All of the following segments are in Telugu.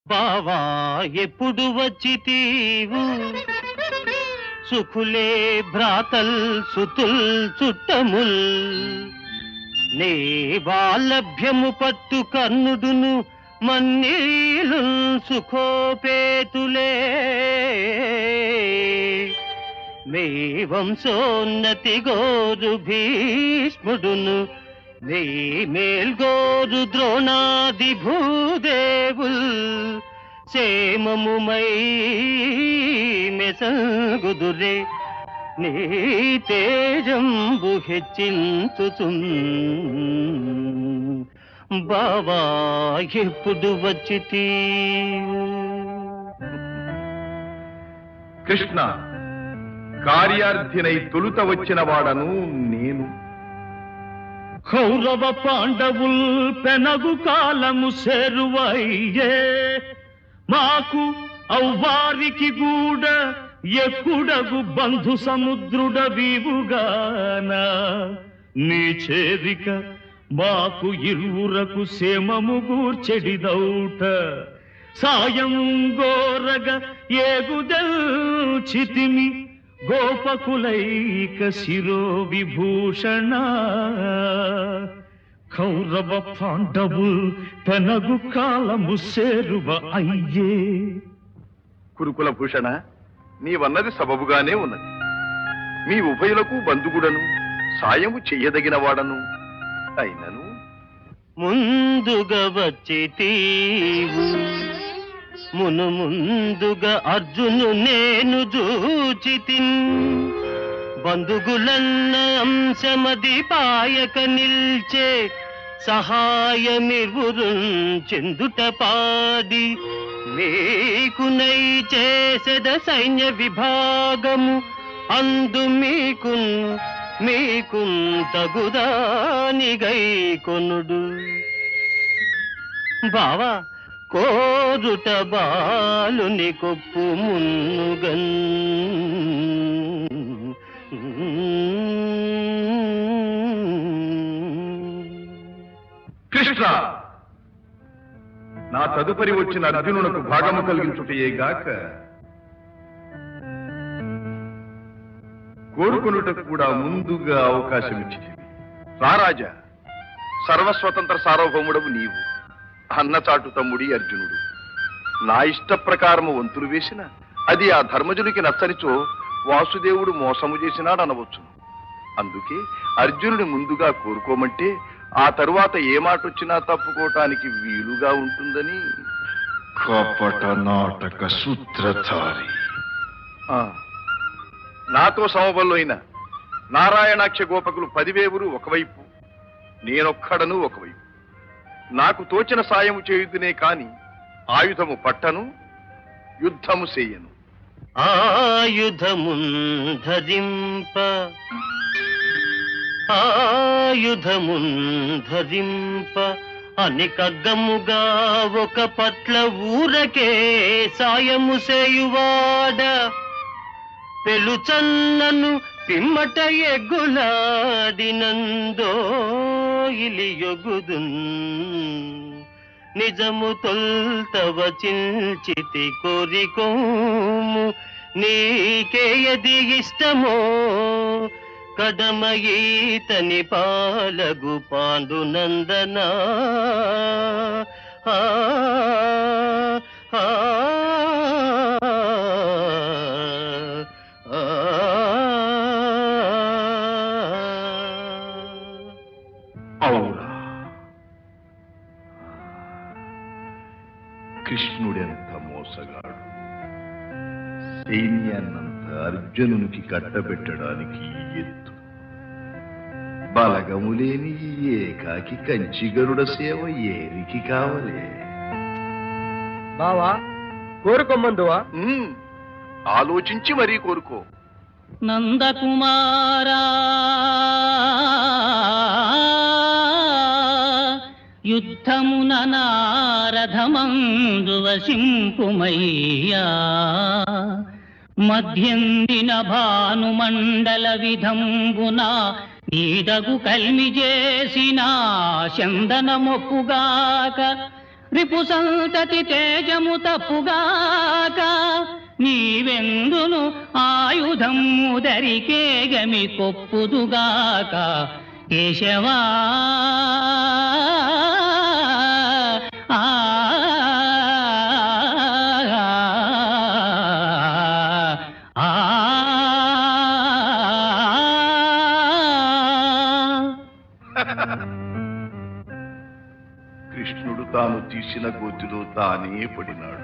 బావా ఎప్పుడు వచ్చి తీవు సుఖులే భ్రాతల్ సుతుల్ చుట్టముల్ నీ వాలభ్యము పట్టు కన్నుడును మన్నీలు సుఖోపేతులే మీ వంశోన్నతి గోరు భీష్ముడును నీ మేల్గోరు ద్రోణాది భూదేవుల్ క్షేమముమై మెసగుదురే నీ తేజంబు హెచ్చించుచున్ బావా ఎప్పుడు వచ్చి కృష్ణ కార్యార్థినై తొలుత వచ్చిన వాడను నేను కౌరవ పాండవుల్ పెనగు కాలము సెరువయ్యే మాకు అవ్వారికి గూడ ఎక్కుడగు బంధు సముద్రుడ వీవుగాన నీ చేరిక మాకు ఇరువురకు సేమము గూర్చెడిదౌట సాయం గోరగ ఏగుదల్చితిమి గోపకులైక శిరో విభూషణ కౌరవ పాండవు పెనగు కాలము సేరువ అయ్యే కురుకుల భూషణ నీవన్నది సబబుగానే ఉన్నది మీ ఉభయులకు బంధుగుడను సాయము చెయ్యదగిన వాడను అయినను ముందుగా వచ్చి తీవు మును ముందుగా అర్జును నేను చూచితిన్ బంధుగులన్న అంశమది పాయక నిల్చే సహాయమిరురు చెందుట పాడి మీకునై చేసెద సైన్య విభాగము అందు మీకున్ మీకున్ తగుదానిగై కొనుడు బావా కోరుట బాలుని కొప్పు మున్నుగన్ కృష్ణ నా తదుపరి వచ్చిన అర్జునునకు భాగము కలిగించుటయే గాక కోరుకొనుటకు కూడా ముందుగా అవకాశం ఇచ్చింది రారాజా సర్వస్వతంత్ర సార్వభౌముడవు నీవు అన్నచాటు తమ్ముడి అర్జునుడు నా ఇష్ట ప్రకారము వంతులు వేసిన అది ఆ ధర్మజునికి నచ్చనిచో వాసుదేవుడు మోసము చేసినాడు అనవచ్చు అందుకే అర్జునుని ముందుగా కోరుకోమంటే ఆ తరువాత ఏ మాట వచ్చినా తప్పుకోవటానికి వీలుగా ఉంటుందని కపట నాటక సూత్రధారి ఆ, నాతో సమబల్లోయిన నారాయణాక్ష గోపకులు పదివేవురు ఒకవైపు నేనొక్కడను ఒకవైపు నాకు తోచిన సాయము చేయుదునే కాని ఆయుధము పట్టను యుద్ధము చేయను ఆయుధమున్ ధరింప ఆయుధమున్ ధరింప అని కగ్గముగా ఒక పట్ల ఊరకే సాయము చేయువాడ పెలుచన్నను పిమ్మట ఎగ్గులాడినందో ఇలియొగుదున్ నిజము తొల్తవ చించితి కోరికోము నీకేయది ఇష్టమో కడమ ఈతని పాలగు పాండునందన ఆ, ఆ, ఆ. అవురా కృష్ణుడెంత మోసగాడు సైన్యాన్నంత అర్జునునికి కట్టబెట్టడానికి ఈ ఎత్తు బలగములేని ఈ ఏకాకి కంచిగరుడ సేవ ఏరికి కావలే బావా కోరుకోమ్మందువా ఉమ్, ఆలోచించి మరీ కోరుకో నందకుమారా యుద్ధమున నారథమందు వసింపుమయ్యా మధ్యందిన భానుమండల విధంబున నీదగు కల్మి చేసిన చందన మొప్పుగాక రిపు సంతతి తేజము తప్పుగాక నీవెందును ఆయుధము దరికేగమి కొప్పుదుగాక కేశవా ఆ ఆ కృష్ణుడు తాను తీసిన గోతిలో తానే పడినాడు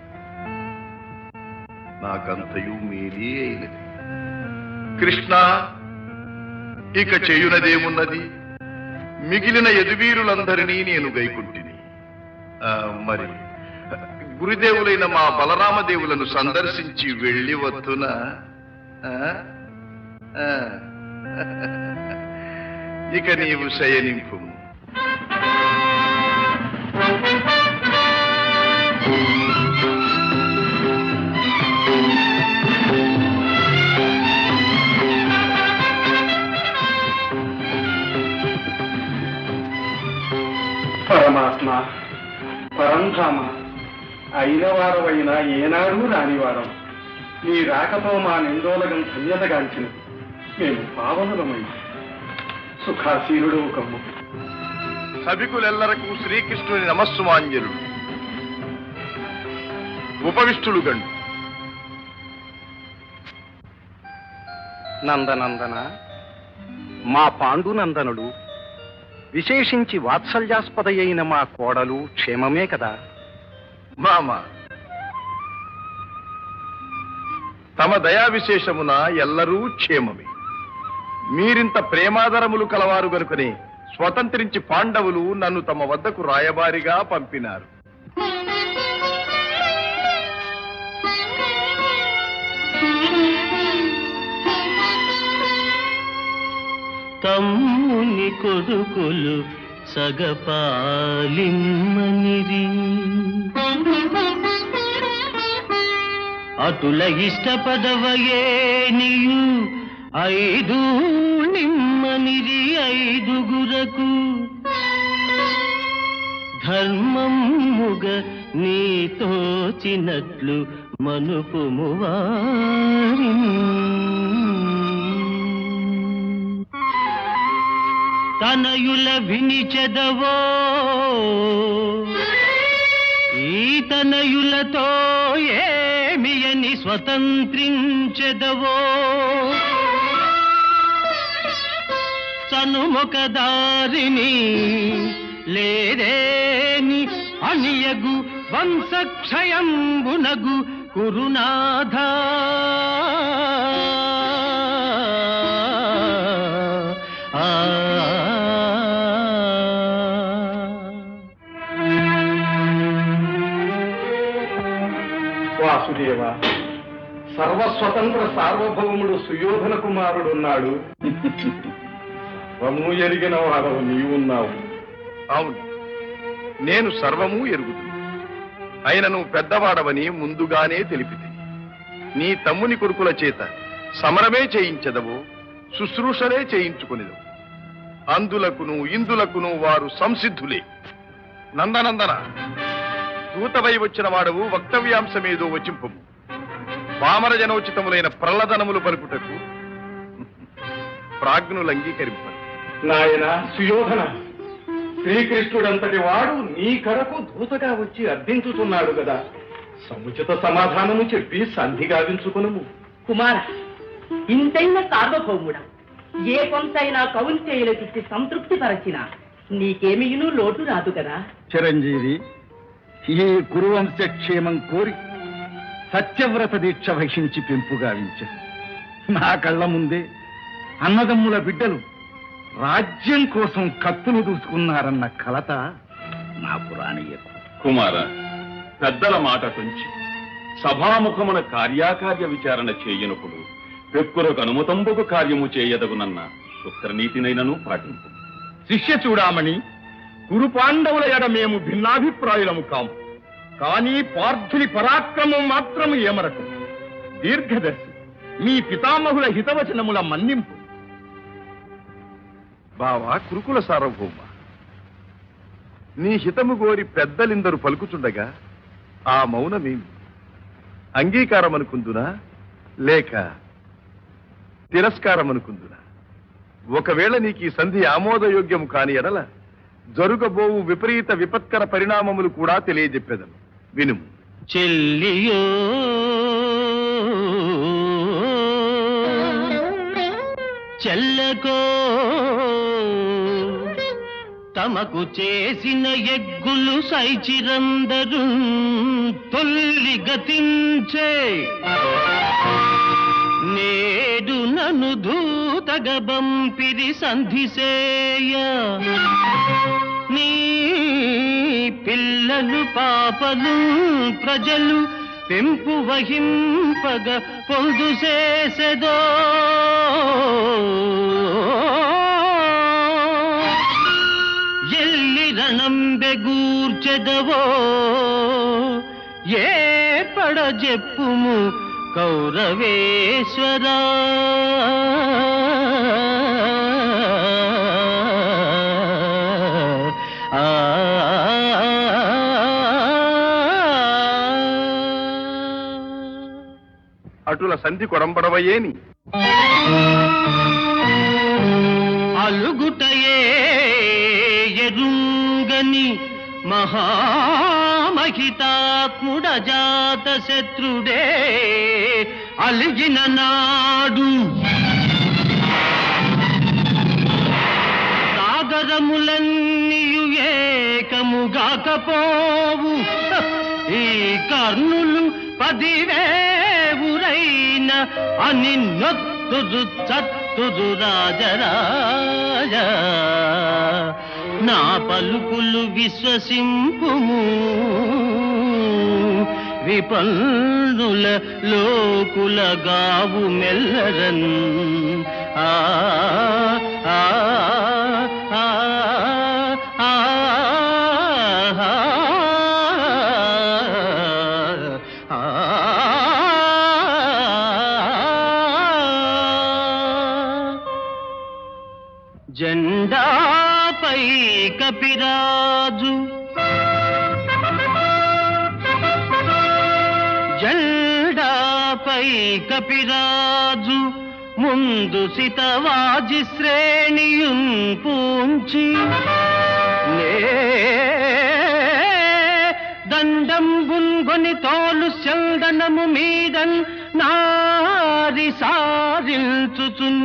నాకంతయు మేలే అయినది కృష్ణ ఇక చేయునదేమున్నది మిగిలిన యదువీరులందరినీ నేను గైకుంటిని ఆ, మరి గురుదేవులైన మా బలరామదేవులను సందర్శించి వెళ్ళి వత్తున ఇక నీవు శయనింపు పరమాత్మ పరంధామ అయిన వారమైనా ఏనాడు రానివారం నీ రాకతో మా నిందోలగం ధన్యతగాంచినది మేము పావనులమైన సుఖాసీనుడు కమ్ము సభికులెల్లరకు శ్రీకృష్ణుని నమస్సుమాంజలుడు ఉపవిష్టులు గండు నందనందన మా పాండునందనుడు విశేషించి వాత్సల్యాస్పద అయిన మా కోడలు క్షేమమే కదా మామ తమ దయా విశేషమున ఎల్లరూ క్షేమమే మీరింత ప్రేమాదరములు కలవారు గనుకనే స్వతంత్రించి పాండవులు నన్ను తమ వద్దకు రాయబారిగా పంపినారు తమ్ముని కొడుకులు సగపాలిమ్మనిరి అటుల ఇష్టపదవయే నీయు ఐదు నిమ్మనిరి ఐదుగురకు ధర్మముగ నీతోచినట్లు మనుపుము వారిని తనయుల వినిచెదవో ఈ తనయులతో ఏమియని స్వతంత్రించెదవో చనుమొక దారిని లేదేని అనియగు వంశక్షయంబునగు కురునాథ ఆ వాసుదేవ సర్వస్వతంత్ర సార్వభౌముడు సుయోధన కుమారుడున్నాడు సర్వము ఎరిగిన వాడవు నీవున్నావు అవును నేను సర్వము ఎరుగుదు అయినను పెద్దవాడవని ముందుగానే తెలిపితే నీ తమ్ముని కొడుకుల చేత సమరమే చేయించదవు శుశ్రూషలే చేయించుకునేదవు అందులకును ఇందులకును వారు సంసిద్ధులే నందనందన దూతవై వచ్చిన వాడవు వక్తవ్యాంశమేదో వచింపము పామర జనోచితములైన ప్రల్లదనములు పలుకుటకు ప్రాజ్ఞులు అంగీకరింపరు నాయన సుయోధన శ్రీకృష్ణుడంతటి వాడు నీ కరకు దూతగా వచ్చి అర్థించుతున్నాడు కదా సముచిత సమాధానము చెప్పి సంధి గావించుకునము కుమార ఇంతైన సార్వభౌముడ ఏ కొంతైనా కౌంతేయుల చుట్టి సంతృప్తి పరచిన నీకేమియును లోటు రాదు కదా చిరంజీవి ఈ గురువంశ క్షేమం కోరి సత్యవ్రత దీక్ష వహించి పెంపు గావించారు నా కళ్ళ ముందే అన్నదమ్ముల బిడ్డలు రాజ్యం కోసం కత్తులు దూసుకున్నారన్న కలత నాకు రానియకు కుమార పెద్దల మాట తుంచి సభాముఖమున కార్యాకార్య విచారణ చేయనప్పుడు పెక్కులకు అనుమతంబుకు కార్యము చేయదగునన్న శుక్రనీతినైనను పాటింపు శిష్య చూడామణి కురు పాండవుల ఎడ మేము భిన్నాభిప్రాయులము కాము కానీ పార్థుని పరాక్రమం మాత్రం ఏమరకు దీర్ఘదర్శి మీ పితామహుల హితవచనముల మన్నింపు బావా కురుకుల సార్వభౌమ నీ హితము గోరి పెద్దలిందరు పలుకుచుండగా ఆ మౌనమేమి అంగీకారమనుకుందునా లేక తిరస్కారమనుకుందునా ఒకవేళ నీకు ఈ సంధి ఆమోదయోగ్యము కాని ఎడల జరుగబోవు విపరీత విపత్కర పరిణామములు కూడా తెలియజెప్పేదను వినుము చెల్లియో చెల్లకో తమకు చేసిన ఎగ్గులు సైచిరందరు తొల్లి గతించే నేడు నన్ను దూతగ బంపిరి సంధిసేయ నీ పిల్లలు పాపలు ప్రజలు పెంపు వహింపగ పొందు చేసెదో ఎల్లి రణం బెగూర్చెదవో ఏ పడ చెప్పుము కౌరవేశ్వరా ఆ అటుల సంధి కొడంబడవయేని అలుగుటయే ఎరుంగని మహామహితాత్ముడ జాత శత్రుడే అలిగిన నాడు సాగరములన్నీయు ఏకముగాకపోవు ఈ కర్ణులు పదివేవురైన అని నొత్తుదు చత్తుదు రాజరాజ నా పలుకులు విశ్వసింపుము విపన్నుల లోకుల గావు మెల్లరన్ ఆ ఆ ఆ ఆ ఆ జెండాపై కపిరాజు జెండాపై కపిరాజు ముందు సితవాజి శ్రేణియున్ పూంచి నే దండం బుంగొని తోలు చందనము మీదన్ నారి సారిల్చుచున్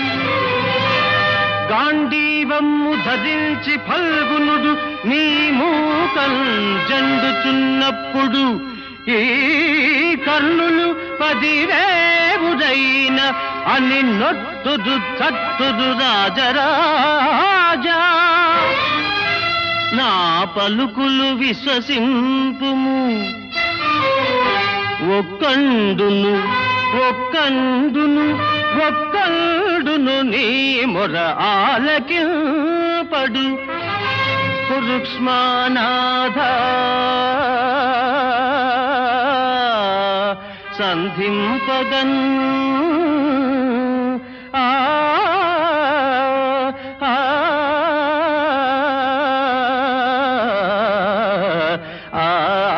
గాంధీవమ్ము ధరించి ఫల్గునుడు నీ మూకం జండుచున్నప్పుడు ఈ కర్ణులు పదివేవుడైన అని నొట్టుదు చట్టుదు రాజరాజా నా పలుకులు విశ్వసింపుము ఒక్కండును ఒక్కండును ఒక్కండును నీ మొర ఆలకింపడు కురుక్ష్మానాథ సంధింపగన్ ఆ ఆ ఆ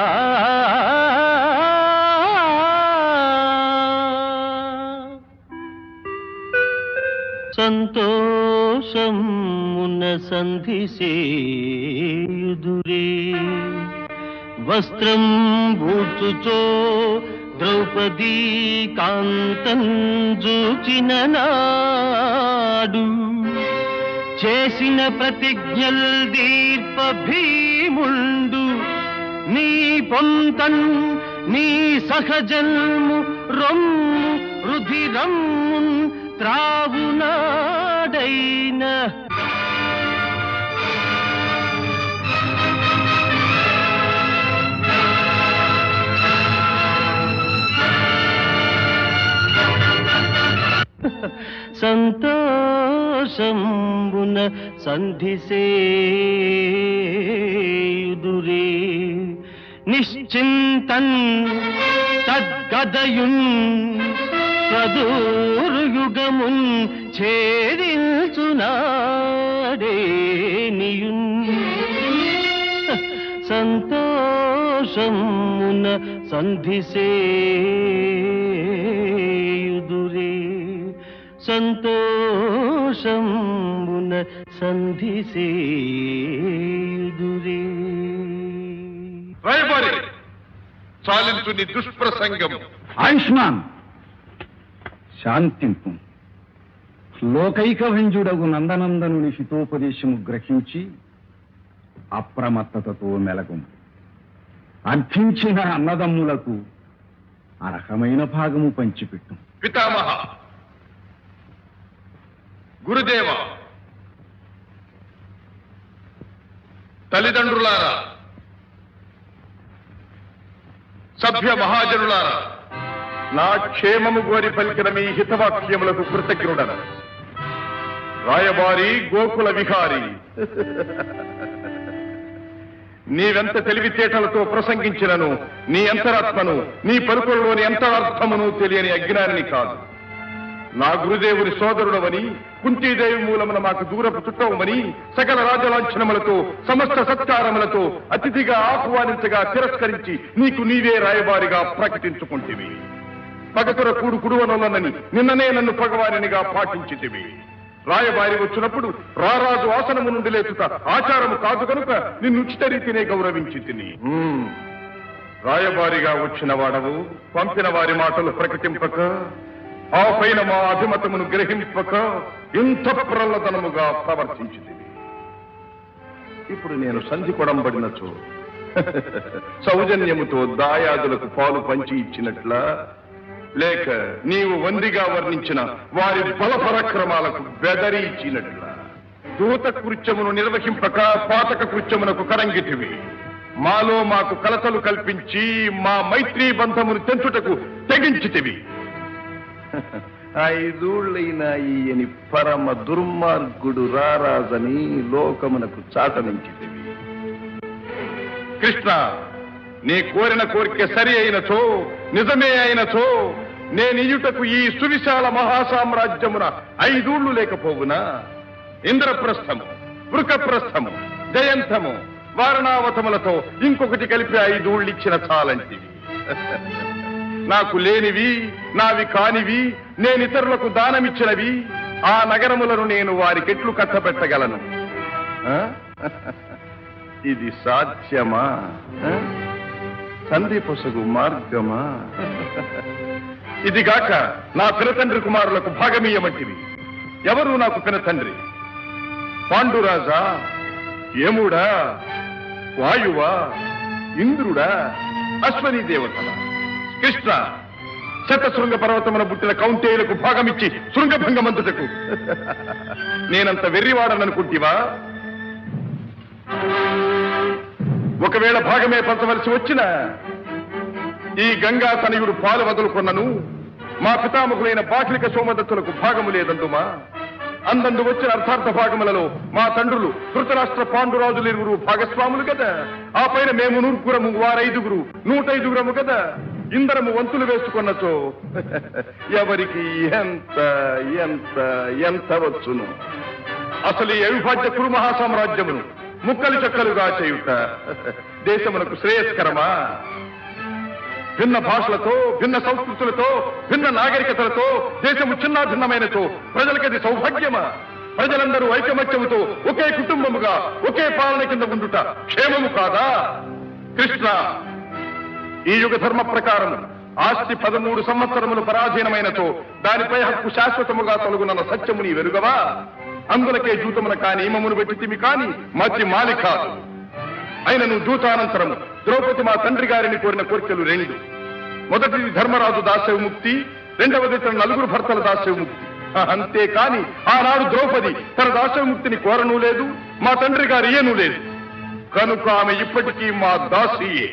సంతోషమున సంధి సేయుదురే వస్త్రం బూచుచో ద్రౌపదీ కాంతం జూచిన నాడు చేసిన ప్రతిజ్ఞల్ దీర్ప భీముండు నీ పొంతన్ నీ సహజన్ము రొమ్ము రుధిరమ్ము త్రావునాడైన సంతోషంబున సంధిసేయుదురే నిశ్చింతన్ తద్గదయున్ ప్రదూరుయుగమున్ ఛేదించునాడే నియున్ సంతోషమున సంధిసేయుదురే సంతోషమున సంధిసేయుదురే రాయబారి చాలించు నీ దుష్ప్రసంగం ఆయుష్మాన్ శాంతింపు లోకైక భంజుడగు నందనందనుని హితోపదేశము గ్రహించి అప్రమత్తతతో మెలగు అర్థించిన అన్నదమ్ములకు అర్హమైన భాగము పంచిపెట్టు పితామహ గురుదేవ తల్లిదండ్రులారా సభ్య మహాజనులారా నా క్షేమము కోరి పలికిన మీ హితవాక్యములకు కృతజ్ఞుడను రాయబారి గోకుల విహారి నీవెంత తెలివితేటలతో ప్రసంగించినను నీ అంతరాత్మను నీ పలుకులలోని అంతరార్థమును తెలియని అజ్ఞానిని కాదు నా గురుదేవుని సోదరుడవని కుంతీదేవి మూలమున మాకు దూరపు చుట్టవమని సకల రాజలాంఛనములతో సమస్త సత్కారములతో అతిథిగా ఆహ్వానించగా తిరస్కరించి నీకు నీవే రాయబారిగా ప్రకటించుకుంటేవి పగతుర కూడు కుడువనొల్లనని నిన్ననే నన్ను భగవానినిగా పాటించితివి రాయబారి వచ్చినప్పుడు రారాజు ఆసనము నుండి లేచుట ఆచారము కాదు కనుక నిన్ను ఉచిత రీతినే గౌరవించి తిని రాయబారిగా వచ్చిన వాడవు పంపిన వారి మాటలు ప్రకటింపక ఆ పైన మా అభిమతమును గ్రహింపక ఇంత ప్రల్లదనముగా ప్రవర్తించింది ఇప్పుడు నేను సంధి కొడంబడినచో సౌజన్యముతో దాయాదులకు పాలు పంచి ఇచ్చినట్ల లేక నీవు వందిగా వర్ణించిన వారి బల పరాక్రమాలకు బెదరి ఇచ్చినట్ల దూత కృత్యమును నిర్వహింపక పాతక కృత్యమునకు కరంగిటివి మాలో మాకు కలతలు కల్పించి మా మైత్రీ బంధమును తెంచుటకు తెగించితివి ఐదూళ్ళైనా ఈయని పరమ దుర్మార్గుడు రారాజని లోకమునకు చాటనించితివి కృష్ణ నీ కోరిన కోరిక సరి అయినచో నిజమే అయినచో నేనియుటకు ఈ సువిశాల మహాసామ్రాజ్యమున ఐదూళ్ళు లేకపోవునా ఇంద్రప్రస్థము వృకప్రస్థము జయంతము వారణావతములతో ఇంకొకటి కలిపి ఐదూళ్ళు ఇచ్చిన చాలంటివి నాకు లేనివి నావి కానివి నేను ఇతరులకు దానమిచ్చినవి ఆ నగరములను నేను వారికెట్లు కట్టబెట్టగలను ఆ? ఇది సాధ్యమా ఆ? సంధి పొసగు మార్గమా ఇదిగాక నా పినతండ్రి కుమారులకు భాగమీయమంటివి ఎవరు నాకు పినతండ్రి పాండురాజా యముడా వాయువా ఇంద్రుడా అశ్వనీ దేవతల కృష్ణ శతశృంగ పర్వతమున పుట్టిన కౌంటేయులకు భాగమిచ్చి శృంగభంగమంతుటకు నేనంత వెర్రివాడననుకుంటివా ఒకవేళ భాగమే పంచవలసి వచ్చిన ఈ గంగా తనయుడు పాలు వదులుకొన్నను మా పితామకులైన బాకిలిక సోమదత్తులకు భాగము లేదందుమా అందందు వచ్చిన అర్థార్థ భాగములలో మా తండ్రులు ధృతరాష్ట్ర పాండురాజులు ఇరువురు భాగస్వాములు కదా ఆ పైన మేము నూర్పురము వారైదుగురు నూటైదుగురము కదా ఇందరము వంతులు వేసుకున్నచో ఎవరికి ఎంత ఎంత ఎంత వచ్చును అసలు ఈ అవిభాజ్య కురు మహాసామ్రాజ్యమును ముక్కలు చెక్కలుగా చేయుట దేశమునకు శ్రేయస్కరమా భిన్న భాషలతో భిన్న సంస్కృతులతో భిన్న నాగరికతలతో దేశము చిన్న భిన్నమైనతో ప్రజలకది సౌభాగ్యమా ప్రజలందరూ ఐకమత్యముతో ఒకే కుటుంబముగా ఒకే పాలన కింద ఉండుట క్షేమము కాదా కృష్ణ ఈ యుగ ధర్మ ప్రకారం ఆస్తి పదమూడు సంవత్సరములు పరాధీనమైనతో దానిపై హక్కు శాశ్వతముగా తొలగునన్న సత్యము నీ వెరుగవా అందులకే జూతమున కాని నియమమును పెట్టి కాని మధ్య మాలి కాదు అయినను దూతానంతరము ద్రౌపది మా తండ్రి గారిని కోరిన కోరికలు రెండు మొదటిది ధర్మరాజు దాస్య ముక్తి రెండవది తన నలుగురు భర్తల దాస్య ముక్తి అంతేకాని ఆనాడు ద్రౌపది తన దాస్య ముక్తిని కోరను లేదు మా తండ్రి గారు ఇయ్యను లేదు కనుక ఆమె ఇప్పటికీ మా దాసియే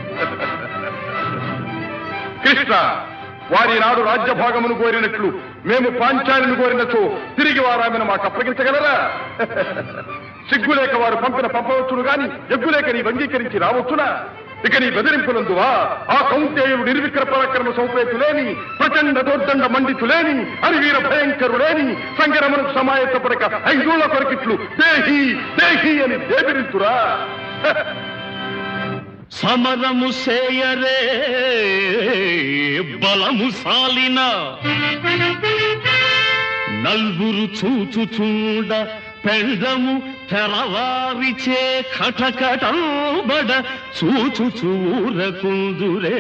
కృష్ణ వారి నాడు రాజ్యభాగమును కోరినట్లు మేము పాంచాలిని కోరినచో తిరిగి వారు ఆమెను మాకు అప్పగించగలరా సిగ్గులేక వారు పంపిన పంపవచ్చును గాని ఎగ్గులేక నీ అంగీకరించి రావచ్చునా ఇక నీ బెదిరింపులందువా ఆ కౌంటేయుడు నిర్విక్ర పరాక్రమ సౌపేతులేని ప్రచండ దోర్దండ మండితులేని అరివీర భయంకరులేని సంగరమునకు సమాయత్తపడక ఐదూళ్ళ కొరకిట్లు దేహి దేహి అని దేవిరింతురా సమరము సేయరే బలము సాలిన నల్గురు చూచుచుండ పెండము తెరవారిచే కటకటంబడ చూచుచూరకుందురే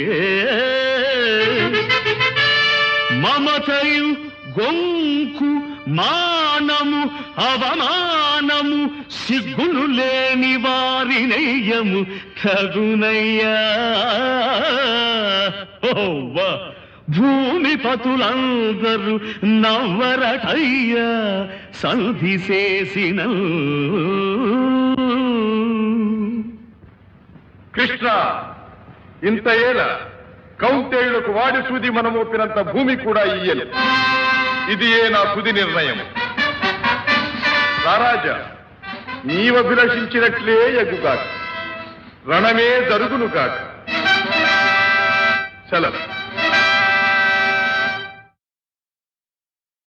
మమతయు గొంకు మానము అవమానము సిగ్గులు లేని వారి నెయ్యము తగునయ్యా ఓవ్వా భూమి పతులందరూ నవ్వరటయ్యా సంధి చేసిన కృష్ణ ఇంత ఏల కౌంటేయులకు వాడి సూది మనం ఒప్పినంత భూమి కూడా ఇయ్యలు ఇది ఏ నా తుది నిర్ణయం రారాజా నీవభిలషించినట్లే ఎగుగాక రణమే జరుగును కాక సెలవు